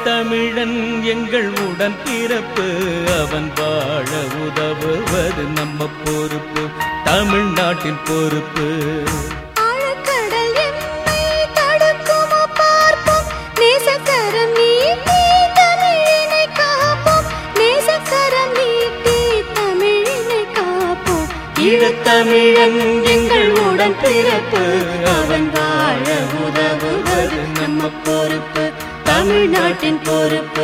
ஈழத்தமிழன் எங்கள் உடன் பிறப்பு அவன் வாழ உதவுவது நம்ம பொறுப்பு தமிழ்நாட்டின் பொறுப்பு ஆழக்கடல் எம்மை தடுக்குமோ பார்ப்போம் நேசக்கரம் நீட்டி தமிழினை காப்போம் நேசக்கரம் நீட்டி தமிழினை காப்போம் ஈழத்தமிழன் எங்கள் உடன் பிறப்பு அவன் வாழ உதவுவது நம்ம பொறுப்பு தமிழ்நாட்டின் பொறுப்பு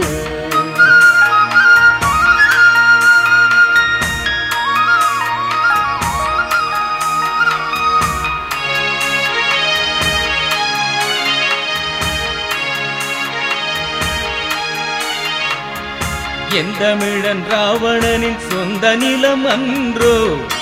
எந்தமிழன் ராவணனின் சொந்த நிலம் அன்றோ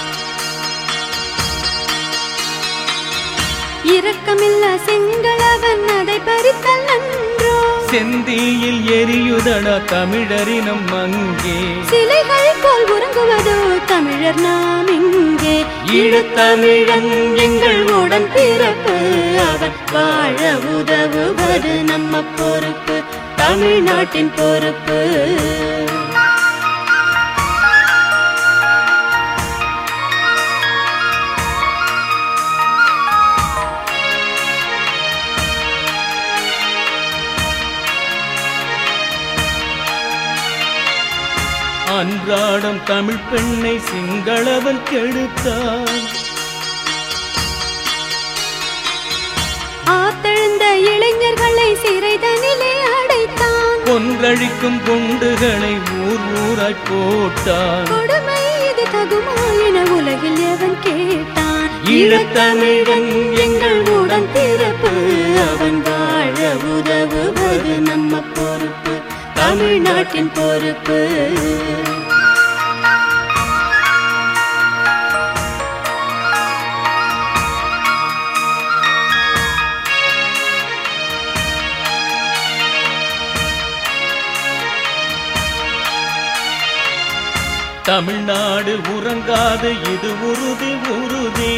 இரக்கமில்ல செங்களவன் அதை பறித்தல் நன்றோ செந்தியில் எரியுதடா தமிழரினம் அங்கே சிலைகள் போல் உறங்குவதோ தமிழர் நாம் இங்கே ஈழத்தமிழன் எங்கள் உடன் பிறப்பு அவன் வாழ உதவுவது நம்ம பொறுப்பு தமிழ்நாட்டின் பொறுப்பு அன்றாடம் தமிழ் பெண்ணை சிங்களவன் கெடுத்தான் ஆத்தெழுந்த இளைஞர்களை சிறைதனிலே அடைத்தான் கொன்றழிக்கும் குண்டுகளை ஊர் ஊராய் போட்டான் கொடுமை இது தகுமா என உலகில் எவன் கேட்டான் ஈழத்தமிழன் எங்கள் உடன் பிறப்பு அவன் வாழ உதவுவது நம்ம பொறுப்பு தமிழ்நாட்டின் பொறுப்பு தமிழ்நாடு உறங்காது இது உறுதி உறுதி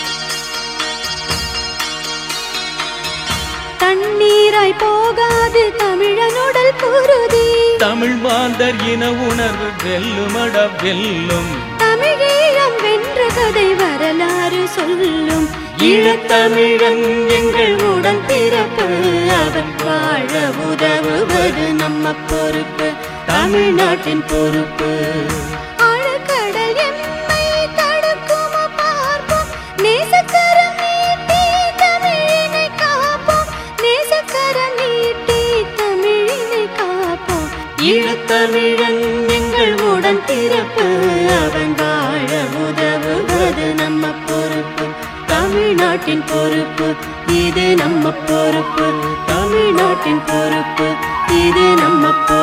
தண்ணீராய் போகாது தமிழனுடல் குருதி தமிழ் மாந்தர் இன உணர்வு வெல்லுமட வெல்லும் தமிழீழம் வென்ற கதை வரலாறு சொல்லும் ஈழத்தமிழன் எங்கள் உடன் பிறப்பு அவன் வாழ உதவுவது நம்ம பொறுப்பு தமிழ்நாட்டின் பொறுப்பு ஆழக்கடல் எம்மை தடுக்குமோ பார்ப்போம் நேசக்கரம் நீட்டி தமிழினை காப்போம் நேசக்கரம் நீட்டி தமிழினை காப்போம் ஈழத்தமிழன் எங்கள் உடன் பிறப்பு அவன் வாழ உதவுவது நம்ம பொறுப்பு தமிழ்நாட்டின் பொறுப்பு இது நம்ம பொறுப்பு தமிழ்நாட்டின் பொறுப்பு இது நம்ம பொறுப்பு